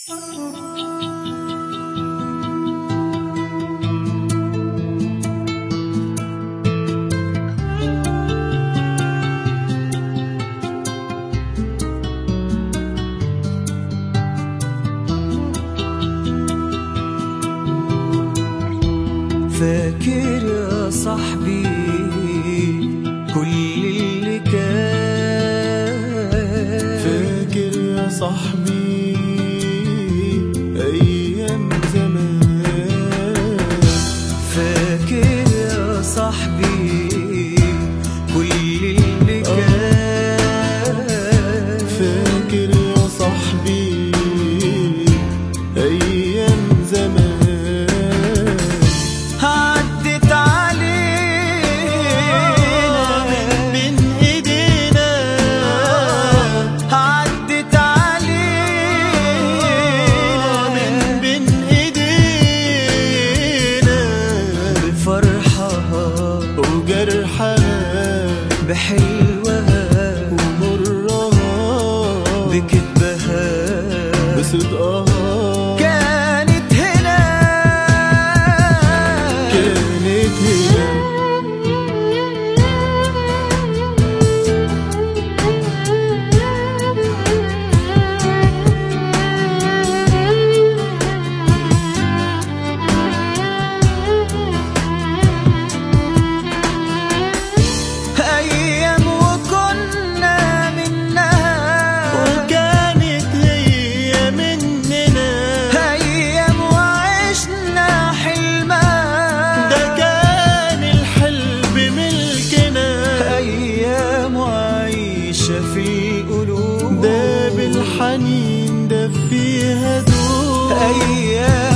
فاكر يا صاحبي كل اللي كان فاكر يا صاحبي أيام زمان فاكر يا صاحبي كل اللي كان فاكر يا صاحبي أيام زمان عدت علينا من إيدينا عدت علينا من بين إيدينا بفرحها وجرحها بحلوها ومرها بكتبها بصدقها كانت هنا كانت هنا أيام وكنا منها وكانت هي مننا أيام وعشنا حلمها ده كان الحلم ملكنا أيام وعيشة في القلوب ده بالحنين ده فيها دوب أيام